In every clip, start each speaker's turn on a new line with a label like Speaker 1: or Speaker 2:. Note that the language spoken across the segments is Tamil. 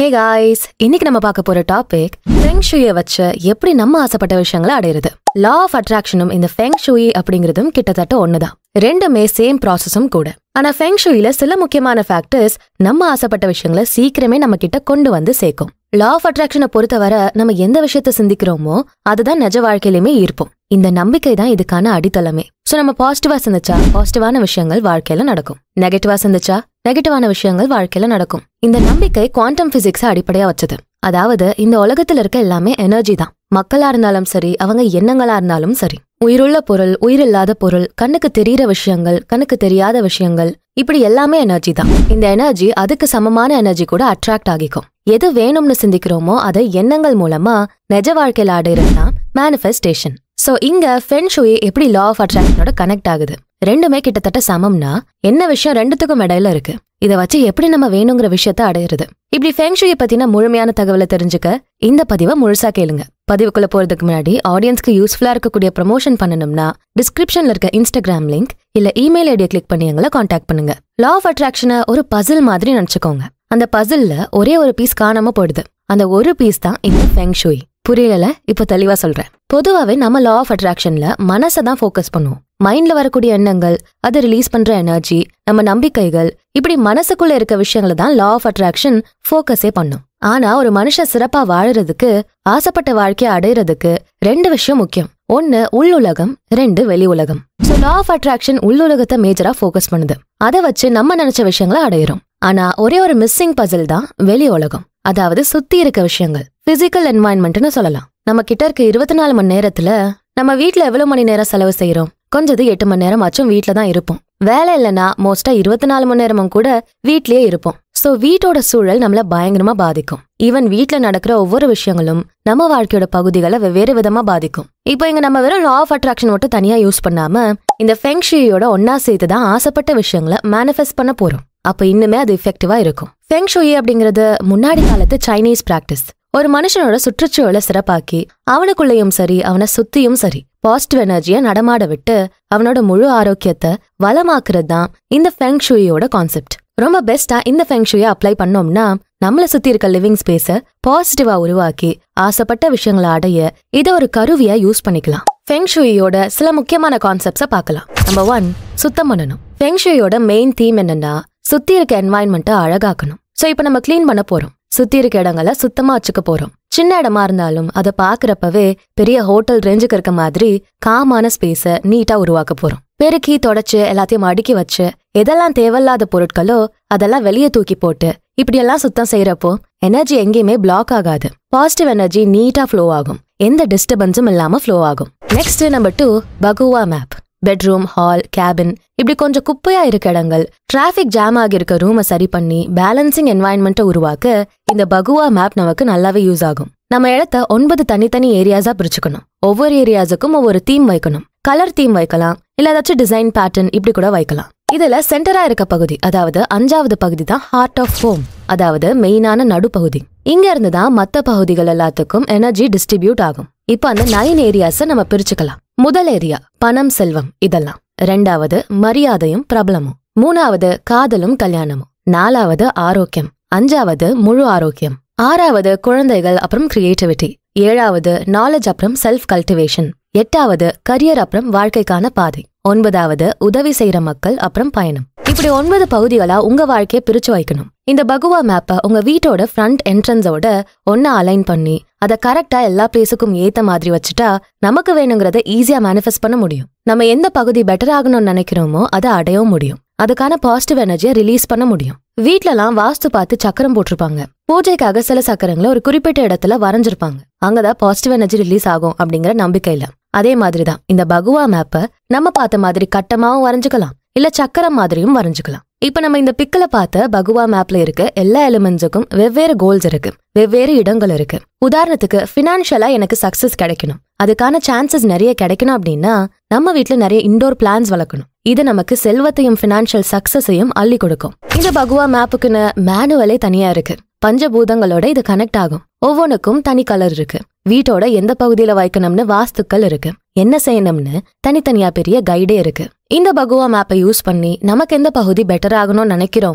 Speaker 1: ஹே காய்ஸ் இன்னைக்கு நம்ம பார்க்க போற டாபிக் ஃபெங் ஷூயை வச்சு எப்படி நம்ம ஆசைப்பட்ட விஷயங்களை அடையிறது லா ஆஃப் அட்ராக்ஷனும் இந்த ஃபெங் ஷூயி அப்படிங்கிறதும் கிட்டத்தட்ட ஒண்ணுதான் ரெண்டுமே சேம் ப்ராசஸும் கூட ஆனா ஃபெங் ஷூயில சில முக்கியமான ஃபேக்டர்ஸ் நம்ம ஆசைப்பட்ட விஷயங்களை சீக்கிரமே நம்ம கிட்ட கொண்டு வந்து சேர்க்கும் லா ஆஃப் அட்ராக்ஷனை பொறுத்தவரை நம்ம எந்த விஷயத்த சிந்திக்கிறோமோ அதுதான் நிஜ வாழ்க்கையிலுமே இருப்போம் இந்த நம்பிக்கை தான் இதுக்கான அடித்தளமே சோ நம்ம பாசிட்டிவா சிந்திச்சா பாசிட்டிவான விஷயங்கள் வாழ்க்கையில நடக்கும் நெகட்டிவா சிந்திச்சா நெகட்டிவான விஷயங்கள் வாழ்க்கையில நடக்கும் இந்த நம்பிக்கை குவாண்டம் பிசிக்ஸ அடிப்படையா வச்சது அதாவது இந்த உலகத்துல இருக்க எல்லாமே எனர்ஜி தான் மக்களா இருந்தாலும் சரி அவங்க எண்ணங்களா இருந்தாலும் சரி உயிருள்ள பொருள் உயிரில்லாத பொருள் கண்ணுக்கு தெரியிற விஷயங்கள் கண்ணுக்கு தெரியாத விஷயங்கள் இப்படி எல்லாமே எனர்ஜி தான் இந்த எனர்ஜி அதுக்கு சமமான எனர்ஜி கூட அட்ராக்ட் ஆகிக்கும் எது வேணும்னு சிந்திக்கிறோமோ அதை எண்ணங்கள் மூலமா நிஜ வாழ்க்கையில அடையிறது தான் மேனிஃபெஸ்டேஷன் சோ இங்க ஃபென் ஷூயி எப்படி லா ஆஃப் அட்ராக்ஷனோட கனெக்ட் ஆகுது ரெண்டுமே கிட்டத்தட்ட சமம்னா என்ன விஷயம் ரெண்டுத்துக்கும் இடையில இருக்கு இத வச்சு எப்படி நம்ம வேணுங்கிற விஷயத்த அடையிறது இப்படி ஃபெங் ஷூயை பத்தின முழுமையான தகவலை தெரிஞ்சுக்க இந்த பதிவை முழுசா கேளுங்க பதிவுக்குள்ள போறதுக்கு முன்னாடி ஆடியன்ஸ்க்கு யூஸ்ஃபுல்லா இருக்கக்கூடிய ப்ரமோஷன் பண்ணணும்னா டிஸ்கிரிப்ஷன்ல இருக்க இன்ஸ்டாகிராம் லிங்க் இல்ல இமெயில் ஐடியை கிளிக் பண்ணி எங்களை காண்டாக்ட் பண்ணுங்க லா ஆஃப் அட்ராக்ஷனை ஒரு பசில் மாதிரி நினைச்சுக்கோங்க அந்த பசில்ல ஒரே ஒரு பீஸ் காணாம போயிடுது அந்த ஒரு பீஸ் தான் இந்த ஃபெங் ஷூய் புரியல இப்ப தெளிவா சொல்றேன் பொதுவாவே நம்ம லா ஆஃப் அட்ராக்ஷன்ல மனசை தான் ஃபோக்கஸ் பண்ணுவோம் மைண்ட்ல வரக்கூடிய எண்ணங்கள் அது ரிலீஸ் பண்ற எனர்ஜி நம்ம நம்பிக்கைகள் இப்படி மனசுக்குள்ள இருக்க விஷயங்களை தான் லா ஆஃப் அட்ராக்ஷன் ஃபோக்கஸே பண்ணும் ஆனா ஒரு மனுஷன் சிறப்பா வாழறதுக்கு ஆசைப்பட்ட வாழ்க்கையை அடையிறதுக்கு ரெண்டு விஷயம் முக்கியம் ஒன்னு உள்ளுலகம் ரெண்டு வெளி உலகம் ஸோ லா ஆஃப் அட்ராக்ஷன் உள்ளுலகத்தை மேஜரா ஃபோக்கஸ் பண்ணுது அதை வச்சு நம்ம நினைச்ச விஷயங்களை அடையிறோம் ஆனா ஒரே ஒரு மிஸ்ஸிங் பசில் தான் வெளி உலகம் அதாவது சுத்தி இருக்க விஷயங்கள் பிசிக்கல் என்வாயன்மெண்ட்னு சொல்லலாம் நம்ம கிட்ட இருக்க இருபத்தி நாலு மணி நேரத்துல நம்ம வீட்ல எவ்வளவு மணி நேரம் செலவு செய்யறோம் கொஞ்சது எட்டு மணி நேரம் ஆச்சும் வீட்ல தான் இருப்போம் வேலை இல்லைன்னா மோஸ்டா இருபத்தி நாலு மணி நேரமும் கூட வீட்லயே இருப்போம் சோ வீட்டோட சூழல் நம்மள பயங்கரமா பாதிக்கும் ஈவன் வீட்ல நடக்கிற ஒவ்வொரு விஷயங்களும் நம்ம வாழ்க்கையோட பகுதிகளை வெவ்வேறு விதமா பாதிக்கும் இப்போ இங்க நம்ம வெறும் லா ஆஃப் அட்ராக்ஷன் மட்டும் தனியா யூஸ் பண்ணாம இந்த ஃபெங்ஷியோட ஒன்னா சேர்த்து தான் ஆசைப்பட்ட விஷயங்களை மேனிஃபெஸ்ட் பண்ண போறோம் அப்ப இன்னுமே அது எஃபெக்டிவா இருக்கும் ஃபெங் ஷூயி அப்படிங்கிறது முன்னாடி காலத்து சைனீஸ் பிராக்டிஸ் ஒரு மனுஷனோட சுற்றுச்சூழலை சிறப்பாக்கி அவனுக்குள்ளேயும் சரி அவனை சுத்தியும் சரி பாசிட்டிவ் எனர்ஜியை நடமாட விட்டு அவனோட முழு ஆரோக்கியத்தை வளமாக்குறது தான் இந்த ஃபெங் ஷூயோட கான்செப்ட் ரொம்ப பெஸ்டா இந்த ஃபெங் ஷூயை அப்ளை பண்ணோம்னா நம்மள சுத்தி இருக்க லிவிங் ஸ்பேஸ பாசிட்டிவா உருவாக்கி ஆசைப்பட்ட விஷயங்களை அடைய இதை ஒரு கருவியா யூஸ் பண்ணிக்கலாம் ஃபெங் ஷூயோட சில முக்கியமான கான்செப்ட்ஸை பார்க்கலாம் நம்பர் ஒன் சுத்தம் பண்ணணும் ஃபெங் ஷூயோட மெயின் தீம் என்னன்னா சுத்தி இருக்க என்வாயன்மெண்ட்டை அழகாக்கணும் சோ இப்போ நம்ம க்ளீன் பண்ண போறோம் சுத்தி இருக்க இடங்களை சுத்தமா வச்சுக்க போறோம் சின்ன இடமா இருந்தாலும் அதை பாக்குறப்பவே பெரிய ஹோட்டல் ரேஞ்சுக்கு இருக்க மாதிரி காமான ஸ்பேஸ நீட்டா உருவாக்க போறோம் பெருக்கி தொடச்சு எல்லாத்தையும் அடுக்கி வச்சு எதெல்லாம் தேவையில்லாத பொருட்களோ அதெல்லாம் வெளியே தூக்கி போட்டு இப்படியெல்லாம் சுத்தம் செய்யறப்போ எனர்ஜி எங்கேயுமே பிளாக் ஆகாது பாசிட்டிவ் எனர்ஜி நீட்டா ஃப்ளோ ஆகும் எந்த டிஸ்டர்பன்ஸும் இல்லாம ஃப்ளோ ஆகும் next number two bagua map bedroom hall cabin இப்படி கொஞ்சம் குப்பையா இருக்க இடங்கள் டிராஃபிக் ஜாம் ஆகியிருக்க ரூமை சரி பண்ணி பேலன்சிங் என்வாயன்மெண்ட்டை உருவாக்க இந்த பகுவா மேப் நமக்கு நல்லாவே யூஸ் ஆகும் நம்ம இடத்த ஒன்பது தனித்தனி ஏரியாஸா பிரிச்சுக்கணும் ஒவ்வொரு ஏரியாஸுக்கும் ஒவ்வொரு தீம் வைக்கணும் கலர் தீம் வைக்கலாம் இல்ல ஏதாச்சும் டிசைன் பேட்டர்ன் இப்படி கூட வைக்கலாம் இதுல சென்டரா இருக்க பகுதி அதாவது அஞ்சாவது பகுதி தான் ஹார்ட் ஆஃப் ஹோம் அதாவது மெயினான நடுப்பகுதி இங்க இருந்து தான் மத்த பகுதிகள் எல்லாத்துக்கும் எனர்ஜி டிஸ்ட்ரிபியூட் ஆகும் இப்போ அந்த நைன் ஏரியாஸை நம்ம பிரிச்சுக்கலாம் முதல் ஏரியா பணம் செல்வம் இதெல்லாம் ரெண்டாவது மரியாதையும் பிரபலமும் மூணாவது காதலும் கல்யாணமும் நாலாவது ஆரோக்கியம் அஞ்சாவது முழு ஆரோக்கியம் ஆறாவது குழந்தைகள் அப்புறம் கிரியேட்டிவிட்டி ஏழாவது நாலேஜ் அப்புறம் செல்ஃப் கல்டிவேஷன் எட்டாவது கரியர் அப்புறம் வாழ்க்கைக்கான பாதை ஒன்பதாவது உதவி செய்யற மக்கள் அப்புறம் பயணம் இப்படி ஒன்பது பகுதிகளா உங்க வாழ்க்கையை பிரிச்சு வைக்கணும் இந்த பகுவா மேப்பை உங்க வீட்டோட ஃப்ரண்ட் என்ட்ரன்ஸோட ஒன்னா அலைன் பண்ணி அதை கரெக்டா எல்லா பிளேஸுக்கும் ஏத்த மாதிரி வச்சுட்டா நமக்கு வேணுங்கிறத ஈஸியா மேனிஃபெஸ்ட் பண்ண முடியும் நம்ம எந்த பகுதி பெட்டர் ஆகணும்னு நினைக்கிறோமோ அதை அடையவும் முடியும் அதுக்கான பாசிட்டிவ் எனர்ஜியை ரிலீஸ் பண்ண முடியும் வீட்லலாம் வாஸ்து பார்த்து சக்கரம் போட்டிருப்பாங்க பூஜைக்காக சில சக்கரங்களை ஒரு குறிப்பிட்ட இடத்துல வரைஞ்சிருப்பாங்க அங்கதான் பாசிட்டிவ் எனர்ஜி ரிலீஸ் ஆகும் அப்படிங்கிற நம்பிக்கை இல்ல அதே மாதிரிதான் இந்த பகுவா மேப்பை நம்ம பார்த்த மாதிரி கட்டமாவும் வரைஞ்சுக்கலாம் இல்ல சக்கரம் மாதிரியும் வரைஞ்சுக்கலாம் இப்ப நம்ம இந்த பிக்கில பார்த்த பகுவா மேப்ல இருக்க எல்லா எலிமெண்ட்ஸுக்கும் வெவ்வேறு கோல்ஸ் இருக்கு வெவ்வேறு இடங்கள் இருக்கு உதாரணத்துக்கு பினான்ஷியலா எனக்கு சக்சஸ் கிடைக்கணும் அதுக்கான சான்சஸ் நிறைய கிடைக்கணும் அப்படின்னா நம்ம வீட்ல நிறைய இண்டோர் பிளான்ஸ் வளர்க்கணும் இது நமக்கு செல்வத்தையும் பினான்ஷியல் சக்சஸையும் அள்ளி கொடுக்கும் இந்த பகுவா மேப்புக்குன்னு மேனுவலே தனியா இருக்கு பஞ்சபூதங்களோட இது கனெக்ட் ஆகும் ஒவ்வொன்றுக்கும் தனி கலர் இருக்கு வீட்டோட எந்த பகுதியில வைக்கணும்னு வாஸ்துக்கள் இருக்கு என்ன செய்யணும்னு தனித்தனியா பெரிய கைடே இருக்கு இந்த பகுவா மேப்பை யூஸ் பண்ணி நமக்கு எந்த பகுதி பெட்டர் ஆகணும்னு நினைக்கிறோமோ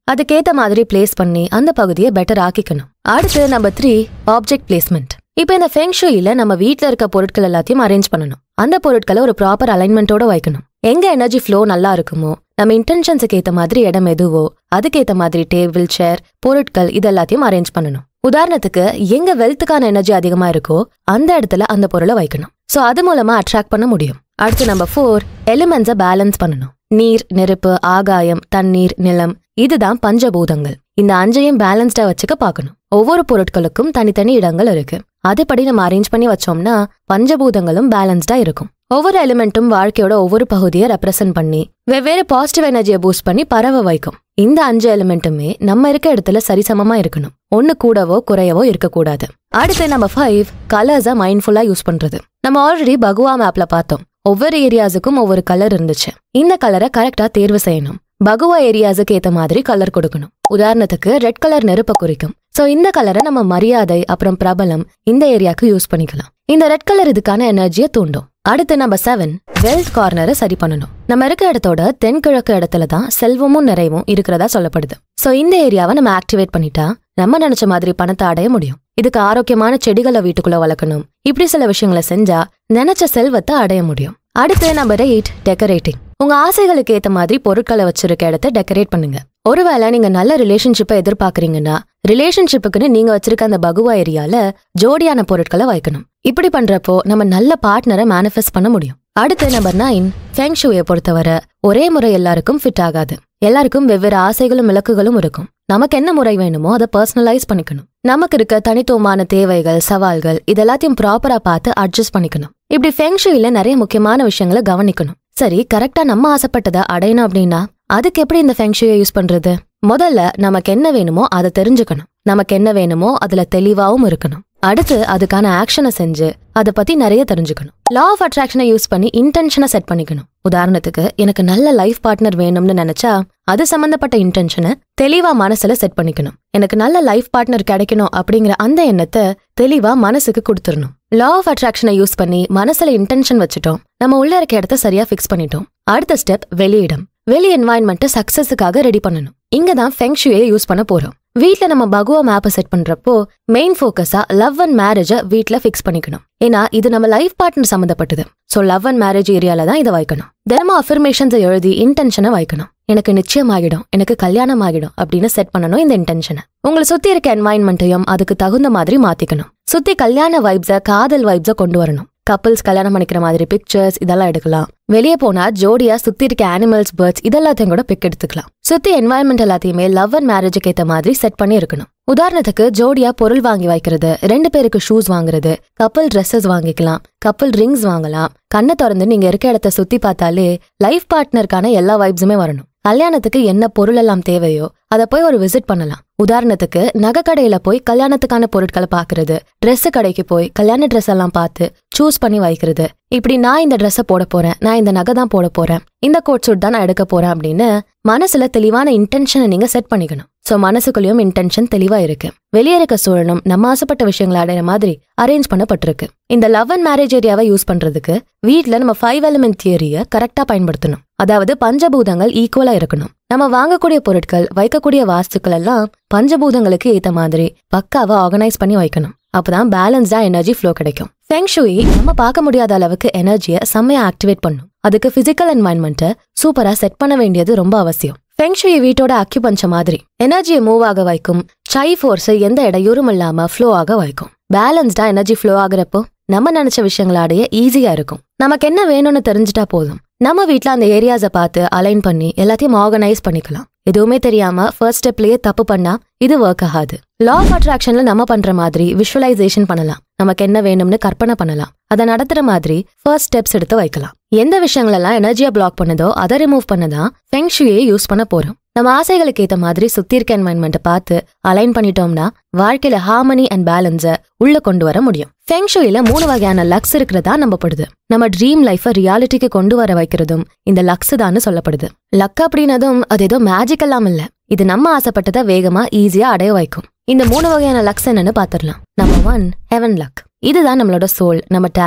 Speaker 1: அதுக்கேத்த மாதிரி பிளேஸ் பண்ணி அந்த பகுதியை பெட்டர் ஆக்கிக்கணும் அடுத்து நம்பர் த்ரீ ஆப்ஜெக்ட் பிளேஸ்மெண்ட் இப்போ இந்த ஃபெங்ஷுயில நம்ம வீட்ல இருக்க பொருட்கள் எல்லாத்தையும் அரேஞ்ச் பண்ணணும் அந்த பொருட்களை ஒரு ப்ராப்பர் அலைன்மெண்ட்டோட வைக்கணும் எங்க எனர்ஜி ஃப்ளோ நல்லா இருக்குமோ நம்ம இன்டென்ஷன்ஸுக்கு ஏத்த மாதிரி இடம் எதுவோ அதுக்கேத்த மாதிரி டேபிள் சேர் பொருட்கள் இது எல்லாத்தையும் அரேஞ்ச் பண்ணணும் உதாரணத்துக்கு எங்க வெல்த்துக்கான எனர்ஜி அதிகமா இருக்கோ அந்த இடத்துல அந்த பொருளை வைக்கணும் சோ அது மூலமா அட்ராக்ட் பண்ண முடியும் அடுத்து நம்பர் ஃபோர் எலிமெண்ட்ஸை பேலன்ஸ் பண்ணணும் நீர் நெருப்பு ஆகாயம் தண்ணீர் நிலம் இதுதான் பஞ்சபூதங்கள் இந்த அஞ்சையும் பேலன்ஸ்டா வச்சுக்க பார்க்கணும் ஒவ்வொரு பொருட்களுக்கும் தனித்தனி இடங்கள் இருக்கு அதுபடி நம்ம அரேஞ்ச் பண்ணி வச்சோம்னா பஞ்சபூதங்களும் பேலன்ஸ்டா இருக்கும் ஒவ்வொரு எலிமெண்ட்டும் வாழ்க்கையோட ஒவ்வொரு பகுதியை ரெப்ரசென்ட் பண்ணி வெவ்வேறு பாசிட்டிவ் எனர்ஜியை பூஸ்ட் பண்ணி பரவ வைக்கும் இந்த அஞ்சு எலிமெண்ட்டுமே நம்ம இருக்க இடத்துல சரிசமமா இருக்கணும் ஒன்னு கூடவோ குறையவோ இருக்கக்கூடாது அடுத்து நம்ம ஃபைவ் கலர்ஸை மைண்ட்ஃபுல்லா யூஸ் பண்றது நம்ம ஆல்ரெடி பகுவா மேப்ல பார்த்தோம் ஒவ்வொரு ஏரியாஸுக்கும் ஒவ்வொரு கலர் இருந்துச்சு இந்த கலரை கரெக்டா தேர்வு செய்யணும் பகுவா ஏரியாஸுக்கு ஏத்த மாதிரி கலர் கொடுக்கணும் உதாரணத்துக்கு ரெட் கலர் நெருப்பை குறிக்கும் சோ இந்த கலரை நம்ம மரியாதை அப்புறம் பிரபலம் இந்த ஏரியாக்கு யூஸ் பண்ணிக்கலாம் இந்த ரெட் கலர் இதுக்கான எனர்ஜியை தூண்டும் அடுத்து நம்ம செவன் வெல்த் கார்னரை சரி பண்ணணும் நம்ம இருக்க இடத்தோட தென்கிழக்கு இடத்துல தான் செல்வமும் நிறைவும் இருக்கிறதா சொல்லப்படுது சோ இந்த ஏரியாவை நம்ம ஆக்டிவேட் பண்ணிட்டா நம்ம நினைச்ச மாதிரி பணத்தை அடைய முடியும் இதுக்கு ஆரோக்கியமான செடிகளை வீட்டுக்குள்ள வளர்க்கணும் இப்படி சில விஷயங்களை செஞ்சா நினைச்ச செல்வத்தை அடைய முடியும் அடுத்து நம்பர் எயிட் டெக்கரேட்டிங் உங்க ஆசைகளுக்கு ஏத்த மாதிரி பொருட்களை வச்சிருக்க இடத்த டெக்கரேட் பண்ணுங்க ஒருவேளை நீங்க நல்ல ரிலேஷன்ஷிப்பை எதிர்பார்க்கறீங்கன்னா ரிலேஷன்ஷிப்புக்குன்னு நீங்க வச்சிருக்க அந்த பகுவா ஏரியால ஜோடியான பொருட்களை வைக்கணும் இப்படி பண்றப்போ நம்ம நல்ல பார்ட்னரை மேனிஃபெஸ்ட் பண்ண முடியும் அடுத்து நம்பர் நைன் ஃபெங்ஷுவை பொறுத்தவரை ஒரே முறை எல்லாருக்கும் ஃபிட் ஆகாது எல்லாருக்கும் வெவ்வேறு ஆசைகளும் இலக்குகளும் இருக்கும் நமக்கு என்ன முறை வேணுமோ அதை பர்சனலைஸ் பண்ணிக்கணும் நமக்கு இருக்க தனித்துவமான தேவைகள் சவால்கள் இதெல்லாத்தையும் ப்ராப்பரா பார்த்து அட்ஜஸ்ட் பண்ணிக்கணும் இப்படி ஃபெங்ஷுயில நிறைய முக்கியமான விஷயங்களை கவனிக்கணும் சரி கரெக்டா நம்ம ஆசைப்பட்டதை அடையணும் அப்படின்னா அதுக்கு எப்படி இந்த ஃபெங்ஷுயை யூஸ் பண்றது முதல்ல நமக்கு என்ன வேணுமோ அதை தெரிஞ்சுக்கணும் நமக்கு என்ன வேணுமோ அதுல தெளிவாவும் இருக்கணும் அடுத்து அதுக்கான ஆக்ஷனை செஞ்சு அதை பத்தி நிறைய தெரிஞ்சுக்கணும் லா ஆஃப் அட்ராக்ஷனை யூஸ் பண்ணி இன்டென்ஷனை செட் பண்ணிக்கணும் உதாரணத்துக்கு எனக்கு நல்ல லைஃப் பார்ட்னர் வேணும்னு நினைச்சா அது சம்பந்தப்பட்ட இன்டென்ஷனை தெளிவா மனசுல செட் பண்ணிக்கணும் எனக்கு நல்ல லைஃப் பார்ட்னர் கிடைக்கணும் அப்படிங்கிற அந்த எண்ணத்தை தெளிவா மனசுக்கு கொடுத்துடணும் லா ஆஃப் அட்ராக்ஷனை யூஸ் பண்ணி மனசுல இன்டென்ஷன் வச்சுட்டோம் நம்ம உள்ள இருக்க இடத்த சரியா ஃபிக்ஸ் பண்ணிட்டோம் அடுத்த ஸ்டெப் வெளியிடம் வெளி என்வாயன்மெண்ட்டை சக்சஸுக்காக ரெடி பண்ணணும் இங்க தான் ஃபெங்ஷுயை யூஸ் பண்ண போறோம் வீட்ல நம்ம பகுவா மேப்பை செட் பண்றப்போ மெயின் ஃபோக்கஸா லவ் அண்ட் மேரேஜை வீட்ல ஃபிக்ஸ் பண்ணிக்கணும் ஏன்னா இது நம்ம லைஃப் பார்ட்னர் சம்மந்தப்பட்டது சோ லவ் அண்ட் மேரேஜ் ஏரியால தான் இதை வைக்கணும் தினமும் அஃபர்மேஷன்ஸை எழுதி இன்டென்ஷனை வைக்கணும் எனக்கு நிச்சயம் ஆகிடும் எனக்கு கல்யாணம் ஆகிடும் அப்படின்னு செட் பண்ணணும் இந்த இன்டென்ஷனை உங்களை சுத்தி இருக்க என்வாயன்மெண்ட்டையும் அதுக்கு தகுந்த மாதிரி மாத்திக்கணும் சுத்தி கல்யாண வைப்ஸ காதல் வைப்ஸ கொண்டு வரணும் கப்பிள்ஸ் கல்யாணம் பண்ணிக்கிற மாதிரி பிக்சர்ஸ் இதெல்லாம் எடுக்கலாம் வெளியே போனா ஜோடியா சுத்தி இருக்க அனிமல்ஸ் பேர்ட்ஸ் இதெல்லாத்தையும் கூட பிக் எடுத்துக்கலாம் சுத்தி என்வாயன்மெண்ட் எல்லாத்தையுமே லவ் அண்ட் மேரேஜுக்கு ஏத்த மாதிரி செட் பண்ணி இருக்கணும் உதாரணத்துக்கு ஜோடியா பொருள் வாங்கி வைக்கிறது ரெண்டு பேருக்கு ஷூஸ் வாங்குறது கப்பல் ட்ரெஸ்ஸஸ் வாங்கிக்கலாம் கப்பல் ரிங்ஸ் வாங்கலாம் கண்ணை திறந்து நீங்க இருக்க இடத்த சுத்தி பார்த்தாலே லைஃப் பார்ட்னருக்கான எல்லா வைப்ஸுமே வரணும் கல்யாணத்துக்கு என்ன பொருள் எல்லாம் தேவையோ அதை போய் ஒரு விசிட் பண்ணலாம் உதாரணத்துக்கு நகை கடையில போய் கல்யாணத்துக்கான பொருட்களை பாக்குறது Dress கடைக்கு போய் கல்யாண ட்ரெஸ் எல்லாம் பார்த்து சூஸ் பண்ணி வைக்கிறது இப்படி நான் இந்த ட்ரெஸ்ஸை போட போறேன் நான் இந்த நகை தான் போட போறேன் இந்த கோட் சூட் தான் நான் எடுக்க போறேன் அப்படின்னு மனசுல தெளிவான இன்டென்ஷனை நீங்க செட் பண்ணிக்கணும் சோ மனசுக்குள்ளேயும் இன்டென்ஷன் தெளிவா இருக்கு வெளியே இருக்க சூழலும் நம்ம ஆசைப்பட்ட விஷயங்களை அடையிற மாதிரி அரேஞ்ச் பண்ணப்பட்டிருக்கு இந்த லவ் அண்ட் மேரேஜ் ஏரியாவை யூஸ் பண்றதுக்கு வீட்ல நம்ம ஃபைவ் எலிமெண்ட் தியரியை கரெக்டா பயன்படுத்தணும் அதாவது பஞ்சபூதங்கள் ஈக்குவலா இருக்கணும் நம்ம வாங்கக்கூடிய பொருட்கள் வைக்கக்கூடிய வாஸ்துக்கள் எல்லாம் பஞ்சபூதங்களுக்கு ஏத்த மாதிரி பக்காவா ஆர்கனைஸ் பண்ணி வைக்கணும் அப்பதான் பேலன்ஸ்டா எனர்ஜி ஃப்ளோ கிடைக்கும் ஃபெங்ஷுயி நம்ம பார்க்க முடியாத அளவுக்கு எனர்ஜியை செம்மையா ஆக்டிவேட் பண்ணும் அதுக்கு பிசிக்கல் என்வாயன்மெண்ட்டை சூப்பரா செட் பண்ண வேண்டியது ரொம்ப அவசியம் ஃபெங்ஷுயி வீட்டோட அக்யூபஞ்ச மாதிரி எனர்ஜியை மூவ் ஆக வைக்கும் சை ஃபோர்ஸ் எந்த இடையூறும் இல்லாம ஃப்ளோ ஆக வைக்கும் பேலன்ஸ்டா எனர்ஜி ஃப்ளோ ஆகுறப்போ நம்ம நினைச்ச விஷயங்களை அடைய ஈஸியா இருக்கும் நமக்கு என்ன வேணும்னு தெரிஞ்சுட்டா போதும் நம்ம வீட்ல அந்த ஏரியாஸை பார்த்து அலைன் பண்ணி எல்லாத்தையும் ஆர்கனைஸ் பண்ணிக்கலாம் எதுவுமே தெரியாம ஃபர்ஸ்ட் ஸ்டெப்லயே தப்பு பண்ணா இது ஒர்க் ஆகாது லா ஆஃப் அட்ராக்ஷன்ல நம்ம பண்ற மாதிரி விஷுவலைசேஷன் பண்ணலாம் நமக்கு என்ன வேணும்னு கற்பனை பண்ணலாம் அதை நடத்துற மாதிரி ஃபர்ஸ்ட் ஸ்டெப்ஸ் எடுத்து வைக்கலாம் எந்த விஷயங்களெல்லாம் எனர்ஜியா பிளாக் பண்ணுதோ அதை ரிமூவ் பண்ணதான் ஃபெங்ஷுயே யூஸ் பண்ண போறோம் நம்ம ஆசைகளுக்கு ஏத்த மாதிரி சுத்தி இருக்க என்வாயன்மெண்ட்டை பார்த்து அலைன் பண்ணிட்டோம்னா வாழ்க்கையில ஹார்மனி அண்ட் பேலன்ஸை உள்ள கொண்டு வர முடியும் ஃபெங்ஷுயில மூணு வகையான லக்ஸ் இருக்கிறதா நம்பப்படுது நம்ம ட்ரீம் லைஃபை ரியாலிட்டிக்கு கொண்டு வர வைக்கிறதும் இந்த லக்ஸ் தான் சொல்லப்படுது லக் அப்படின்னதும் அது ஏதோ மேஜிக் எல்லாம் இல்ல இது நம்ம ஆசைப்பட்டதை வேகமா ஈஸியா அடைய வைக்கும் இந்த மூணு வகையான லக்ஸ் என்னன்னு பாத்திரலாம் நம்பர் ஒன் ஹெவன் லக் இதுதான் நம்மளோட சோல் நம்ம டேலண்ட்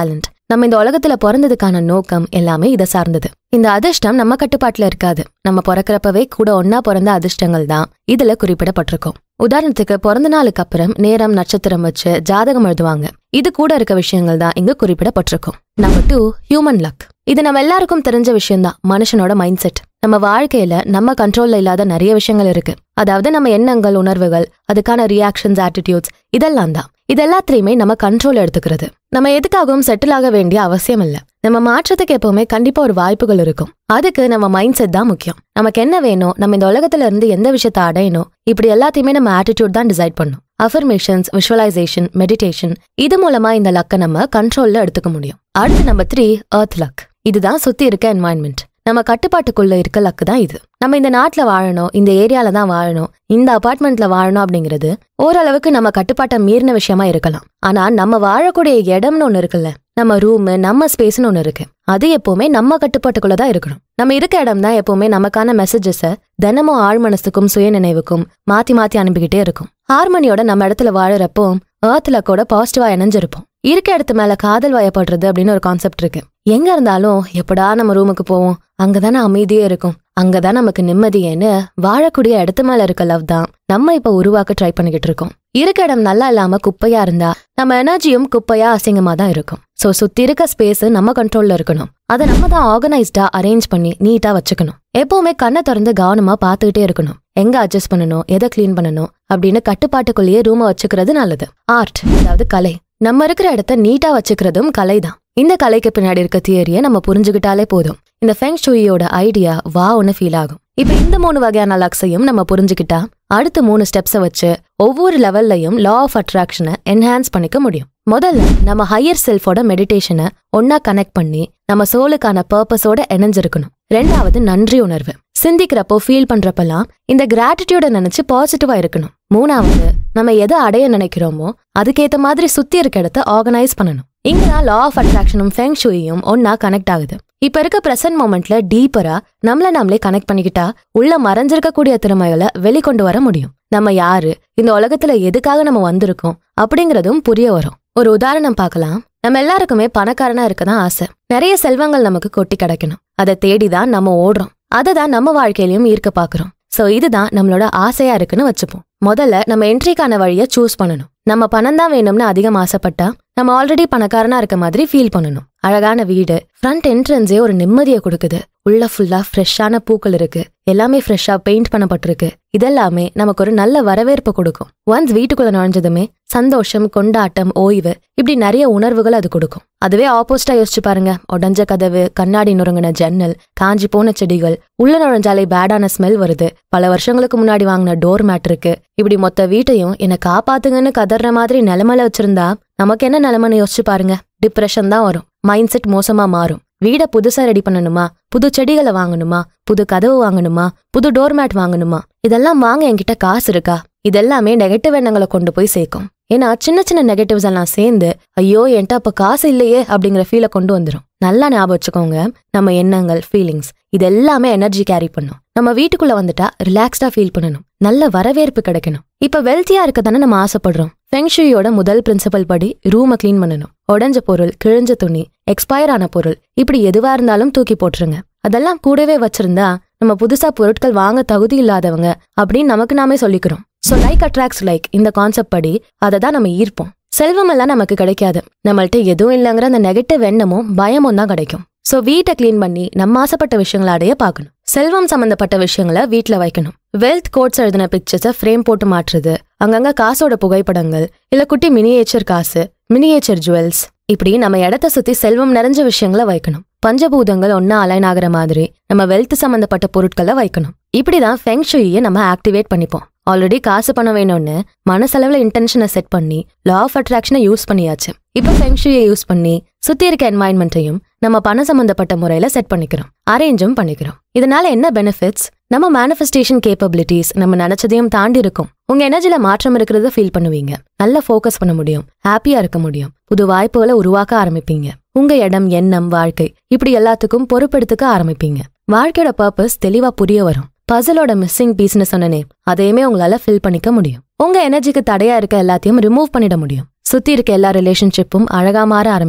Speaker 1: நம்ம இந்த உலகத்துல பிறந்ததுக்கான நோக்கம் எல்லாமே இதை சார்ந்தது இந்த அதிர்ஷ்டம் நம்ம கட்டுப்பாட்டுல இருக்காது நம்ம பிறக்கிறப்பவே கூட ஒன்னா பிறந்த அதிர்ஷ்டங்கள் தான் இதுல குறிப்பிடப்பட்டிருக்கும் உதாரணத்துக்கு பிறந்த நாளுக்கு அப்புறம் நேரம் நட்சத்திரம் வச்சு ஜாதகம் எழுதுவாங்க இது கூட இருக்க விஷயங்கள் தான் இங்க குறிப்பிடப்பட்டிருக்கும் நம்பர் டூ ஹியூமன் லக் இது நம்ம எல்லாருக்கும் தெரிஞ்ச விஷயம்தான் மனுஷனோட மைண்ட் செட் நம்ம வாழ்க்கையில நம்ம கண்ட்ரோல்ல இல்லாத நிறைய விஷயங்கள் இருக்கு அதாவது நம்ம எண்ணங்கள் உணர்வுகள் அதுக்கான ரியாக்ஷன்ஸ் ஆட்டிடியூட்ஸ் இதெல்லாம் தான் இது எல்லாத்தையுமே நம்ம கண்ட்ரோல் எடுத்துக்கிறது நம்ம எதுக்காகவும் செட்டில் ஆக வேண்டிய அவசியம் இல்ல நம்ம மாற்றத்துக்கு எப்பவுமே கண்டிப்பா ஒரு வாய்ப்புகள் இருக்கும் அதுக்கு நம்ம மைண்ட் செட் தான் முக்கியம் நமக்கு என்ன வேணும் நம்ம இந்த உலகத்துல இருந்து எந்த விஷயத்த அடையணும் இப்படி எல்லாத்தையுமே நம்ம ஆட்டிடியூட் தான் டிசைட் பண்ணும் அஃபர்மேஷன்ஸ் விஷுவலைசேஷன் மெடிடேஷன் இது மூலமா இந்த லக்கை நம்ம கண்ட்ரோல்ல எடுத்துக்க முடியும் அடுத்து நம்பர் த்ரீ எர்த் லக் இதுதான் சுத்தி இருக்க என்வாயன்மெண்ட் நம்ம கட்டுப்பாட்டுக்குள்ள இருக்க லக்கு தான் இது நம்ம இந்த நாட்டுல வாழணும் இந்த ஏரியால தான் வாழணும் இந்த அபார்ட்மெண்ட்ல வாழணும் அப்படிங்கிறது ஓரளவுக்கு நம்ம கட்டுப்பாட்டை மீறின விஷயமா இருக்கலாம் ஆனா நம்ம வாழக்கூடிய இடம்னு ஒண்ணு இருக்குல்ல நம்ம ரூம் நம்ம ஸ்பேஸ்னு ஒண்ணு இருக்கு அது எப்பவுமே நம்ம கட்டுப்பாட்டுக்குள்ள தான் இருக்கணும் நம்ம இருக்க இடம் தான் எப்பவுமே நமக்கான மெசேஜஸ தினமும் ஆழ் மனசுக்கும் சுய நினைவுக்கும் மாத்தி மாத்தி அனுப்பிக்கிட்டே இருக்கும் ஹார்மோனியோட நம்ம இடத்துல வாழறப்போ ஏர்த்ல கூட பாசிட்டிவா இணைஞ்சிருப்போம் இருக்க இடத்து மேல காதல் வயப்படுறது அப்படின்னு ஒரு கான்செப்ட் இருக்கு எங்க இருந்தாலும் எப்படா நம்ம ரூமுக்கு போவோம் அங்கதானே அமைதியே இருக்கும் அங்கதான் நமக்கு நிம்மதியேன்னு வாழக்கூடிய இடத்து மேல இருக்க லவ் தான் நம்ம இப்ப உருவாக்க ட்ரை பண்ணிக்கிட்டு இருக்கோம் இருக்க இடம் நல்லா இல்லாம குப்பையா இருந்தா நம்ம எனர்ஜியும் குப்பையா அசிங்கமா தான் இருக்கும் சோ சுத்தி இருக்க ஸ்பேஸ் நம்ம கண்ட்ரோல்ல இருக்கணும் அதை நம்ம தான் ஆர்கனைஸ்டா அரேஞ்ச் பண்ணி நீட்டா வச்சுக்கணும் எப்பவுமே கண்ணை திறந்து கவனமா பார்த்துக்கிட்டே இருக்கணும் எங்க அட்ஜஸ்ட் பண்ணணும் எதை க்ளீன் பண்ணணும் அப்படின்னு கட்டுப்பாட்டுக்குள்ளேயே ரூமை வச்சுக்கிறது நல்லது ஆர்ட் அதாவது கலை நம்ம இருக்கிற இடத்த நீட்டா வச்சுக்கிறதும் கலை தான் இந்த கலைக்கு பின்னாடி இருக்க தியரியை நம்ம புரிஞ்சுக்கிட்டாலே போதும் இந்த ஃபெங் ஷூயோட ஐடியா வா ஒன்னு ஃபீல் ஆகும் இப்ப இந்த மூணு வகையான லக்ஸையும் நம்ம புரிஞ்சுக்கிட்டா அடுத்த மூணு ஸ்டெப்ஸை வச்சு ஒவ்வொரு லெவல்லையும் லா ஆஃப் அட்ராக்ஷனை என்ஹான்ஸ் பண்ணிக்க முடியும் முதல்ல நம்ம ஹையர் செல்ஃபோட மெடிடேஷனை ஒன்னா கனெக்ட் பண்ணி நம்ம சோலுக்கான பர்பஸோட இணைஞ்சிருக்கணும் ரெண்டாவது நன்றி உணர்வு சிந்திக்கிறப்போ ஃபீல் பண்றப்பெல்லாம் இந்த கிராட்டிடியூட நினைச்சு பாசிட்டிவா இருக்கணும் மூணாவது நம்ம எதை அடைய நினைக்கிறோமோ அதுக்கேத்த மாதிரி சுத்தி இருக்க இடத்த ஆர்கனைஸ் பண்ணணும் இங்கதான் லா ஆஃப் அட்ராக்ஷனும் ஃபெங் ஷூயும் ஒன்னா கனெக்ட் ஆகுது இப்ப இருக்க பிரசன்ட் மொமெண்ட்ல டீப்பரா நம்மள நாமளே கனெக்ட் பண்ணிக்கிட்டா உள்ள மறைஞ்சிருக்கக்கூடிய திறமைகளை வெளிக்கொண்டு வர முடியும் நம்ம யாரு இந்த உலகத்துல எதுக்காக நம்ம வந்திருக்கோம் அப்படிங்கறதும் புரிய வரும் ஒரு உதாரணம் பார்க்கலாம் நம்ம எல்லாருக்குமே பணக்காரனா இருக்க தான் ஆசை நிறைய செல்வங்கள் நமக்கு கொட்டி கிடைக்கணும் அதை தேடிதான் நம்ம ஓடுறோம் அதை தான் நம்ம வாழ்க்கையிலயும் ஈர்க்க பாக்குறோம் சோ இதுதான் நம்மளோட ஆசையா இருக்குன்னு வச்சுப்போம் முதல்ல நம்ம என்ட்ரிக்கான வழியை சூஸ் பண்ணணும் நம்ம பணம் தான் வேணும்னு அதிகம் ஆசைப்பட்டா நம்ம ஆல்ரெடி பணக்காரனா இருக்க மாதிரி ஃபீல் பண்ணணும் அழகான வீடு ஃப்ரண்ட் என்ட்ரன்ஸே ஒரு நிம்மதியை கொடுக்குது உள்ள ஃபுல்லா ஃப்ரெஷ்ஷான பூக்கள் இருக்கு எல்லாமே ஃப்ரெஷ்ஷா பெயிண்ட் பண்ணப்பட்டிருக்கு இதெல்லாமே நமக்கு ஒரு நல்ல வரவேற்பு கொடுக்கும் ஒன்ஸ் வீட்டுக்குள்ள நுழைஞ்சதுமே சந்தோஷம் கொண்டாட்டம் ஓய்வு இப்படி நிறைய உணர்வுகள் அது கொடுக்கும் அதுவே ஆப்போசிட்டா யோசிச்சு பாருங்க உடஞ்ச கதவு கண்ணாடி நுறங்கின ஜன்னல் காஞ்சி போன செடிகள் உள்ள நுழைஞ்சாலே பேடான ஸ்மெல் வருது பல வருஷங்களுக்கு முன்னாடி வாங்கின டோர் மேட் இருக்கு இப்படி மொத்த வீட்டையும் என்னை காப்பாத்துங்கன்னு கதற மாதிரி நிலைமையில வச்சிருந்தா நமக்கு என்ன நிலைமைன்னு யோசிச்சு பாருங்க டிப்ரெஷன் தான் வரும் மைண்ட் செட் மோசமா மாறும் வீட புதுசா ரெடி பண்ணணுமா புது செடிகளை வாங்கணுமா புது கதவு வாங்கணுமா புது டோர்மேட் வாங்கணுமா இதெல்லாம் வாங்க என்கிட்ட காசு இருக்கா இதெல்லாமே நெகட்டிவ் எண்ணங்களை கொண்டு போய் சேர்க்கும் ஏன்னா சின்ன சின்ன நெகட்டிவ்ஸ் எல்லாம் சேர்ந்து ஐயோ என்கிட்ட அப்ப காசு இல்லையே அப்படிங்கிற ஃபீலை கொண்டு வந்துரும் நல்லா ஞாபகம் வச்சுக்கோங்க நம்ம எண்ணங்கள் ஃபீலிங்ஸ் இது எல்லாமே எனர்ஜி கேரி பண்ணும் நம்ம வீட்டுக்குள்ள வந்துட்டா ரிலாக்ஸ்டா ஃபீல் பண்ணணும் நல்ல வரவேற்பு கிடைக்கணும் இப்ப வெல்த்தியா இருக்க தானே நம்ம ஆசைப்படுறோம் ஃபெங்ஷுயோட முதல் பிரின்சிபல் படி ரூமை க்ளீன் பண்ணணும் உடஞ்ச பொருள் கிழிஞ்ச துணி எக்ஸ்பயர் ஆன பொருள் இப்படி எதுவா இருந்தாலும் தூக்கி போட்டுருங்க அதெல்லாம் கூடவே வச்சிருந்தா நம்ம புதுசா பொருட்கள் வாங்க தகுதி இல்லாதவங்க அப்படின்னு நமக்கு நாமே சொல்லிக்கிறோம் சோ லைக் அட்ராக்ட்ஸ் லைக் இந்த கான்செப்ட் படி அதை தான் நம்ம ஈர்ப்போம் செல்வம் எல்லாம் நமக்கு கிடைக்காது நம்மள்ட்ட எதுவும் இல்லைங்கிற அந்த நெகட்டிவ் எண்ணமும் பயமும் தான் கிடைக்கும் சோ வீட்டை க்ளீன் பண்ணி நம்ம ஆசைப்பட்ட விஷயங்களை அடைய பார்க்கணும் செல்வம் சம்பந்தப்பட்ட விஷயங்களை வீட்ல வைக்கணும் வெல்த் கோட்ஸ் எழுதின பிக்சர்ஸை ஃப்ரேம் போட்டு மாற்றுறது அங்கங்க காசோட புகைப்படங்கள் இல்ல குட்டி மினியேச்சர் காசு மினியேச்சர் ஜுவல்ஸ் இப்படி நம்ம இடத்த சுத்தி செல்வம் நிறைஞ்ச விஷயங்களை வைக்கணும் பஞ்சபூதங்கள் ஒன்னா அலைன் ஆகுற மாதிரி நம்ம வெல்த் சம்பந்தப்பட்ட பொருட்களை வைக்கணும் இப்படிதான் ஃபெங் ஷுயை நம்ம ஆக்டிவேட் பண்ணிப்போம் ஆல்ரெடி காசு பணம் வேணும்னு மனசளவுல இன்டென்ஷனை செட் பண்ணி லா ஆஃப் அட்ராக்ஷனை யூஸ் பண்ணியாச்சு இப்போ ஃபெங் ஷுயை யூஸ் பண்ணி சுத்தி இருக்க என்வாயன்மெண்ட்டையும் நம்ம பண சம்பந்தப்பட்ட முறையில செட் பண்ணிக்கிறோம் அரேஞ்சும் பண்ணிக்கிறோம் இதனால என்ன பெனிஃபிட்ஸ் நம்ம மேனிஃபெஸ்டேஷன் கேப்பபிலிட்டிஸ் நம்ம நினைச்சதையும் தாண்டி இருக்கும் உங்க எனர்ஜில மாற்றம் இருக்கிறத ஃபீல் பண்ணுவீங்க நல்லா ஃபோக்கஸ் பண்ண முடியும் ஹாப்பியா இருக்க முடியும் புது வாய்ப்புகளை உருவாக்க ஆரம்பிப்பீங்க உங்க இடம் எண்ணம் வாழ்க்கை இப்படி எல்லாத்துக்கும் பொறுப்பெடுத்துக்க ஆரம்பிப்பீங்க வாழ்க்கையோட பர்பஸ் தெளிவா புரிய வரும் பசலோட மிஸ்ஸிங் பீஸ்னு சொன்னனே அதையுமே உங்களால ஃபில் பண்ணிக்க முடியும் உங்க எனர்ஜிக்கு தடையா இருக்க எல்லாத்தையும் ரிமூவ் பண்ணிட முடியும் சுத்தி இருக்க எல்லா ரிலேஷன்ஷிப்பும் அழகா மாற ஆரம்பிக்கும்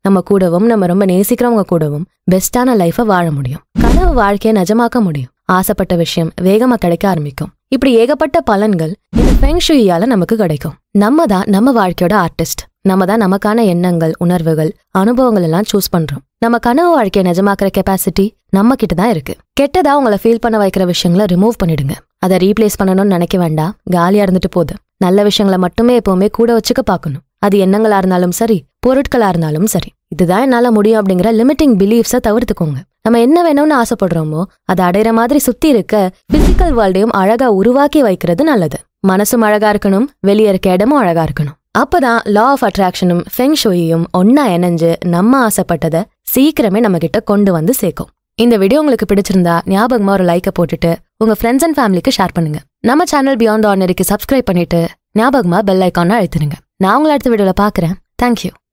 Speaker 1: நம்ம கூடவும் நம்ம ரொம்ப நேசிக்கிறவங்க கூடவும் பெஸ்டான லைஃபை வாழ முடியும் கனவு வாழ்க்கையை நிஜமாக்க முடியும் ஆசைப்பட்ட விஷயம் வேகமா கிடைக்க ஆரம்பிக்கும் இப்படி ஏகப்பட்ட பலன்கள் இந்த ஃபெங்ஷுயால நமக்கு கிடைக்கும் நம்ம தான் நம்ம வாழ்க்கையோட ஆர்டிஸ்ட் நம்ம தான் நமக்கான எண்ணங்கள் உணர்வுகள் அனுபவங்கள் எல்லாம் சூஸ் பண்றோம் நம்ம கனவு வாழ்க்கையை நிஜமாக்குற கெப்பாசிட்டி நம்ம கிட்ட தான் இருக்கு கெட்டதா உங்களை ஃபீல் பண்ண வைக்கிற விஷயங்களை ரிமூவ் பண்ணிடுங்க அதை ரீப்ளேஸ் பண்ணணும்னு நினைக்க வேண்டாம் காலியா இருந்துட்டு போகுது நல்ல விஷயங்களை மட்டுமே எப்பவுமே கூட வச்சுக்க பார்க்கணும் அது எண்ணங்களா இருந்தாலும் சரி பொருட்களா இருந்தாலும் சரி இதுதான் என்னால முடியும் அப்படிங்கிற லிமிட்டிங் பிலீஃப்ஸை தவிர்த்துக்கோங்க நம்ம என்ன வேணும்னு ஆசைப்படுறோமோ அதை அடையிற மாதிரி சுத்தி இருக்க பிசிக்கல் வேர்ல்டையும் அழகா உருவாக்கி வைக்கிறது நல்லது மனசும் அழகா இருக்கணும் வெளியே இருக்க இடமும் அழகா இருக்கணும் அப்பதான் லா ஆஃப் அட்ராக்ஷனும் ஃபெங் ஷோயும் ஒன்னா இணைஞ்சு நம்ம ஆசைப்பட்டதை சீக்கிரமே நம்ம கிட்ட கொண்டு வந்து சேர்க்கும் இந்த வீடியோ உங்களுக்கு பிடிச்சிருந்தா ஞாபகமா ஒரு லைக்கை போட்டுட்டு உங்க ஃப்ரெண்ட்ஸ் அண்ட் ஃபேமிலிக்கு ஷேர் பண்ணுங்க நம்ம சேனல் பியாண்ட் ஆர்டினரிக்கு சப்ஸ்கிரைப் பண்ணிட்டு ஞாபகமா பெல் ஐக்கான அழுத்துருங்க நான் உங்களை அடுத்த வீடியோல பாக்குறேன் தேங்க்யூ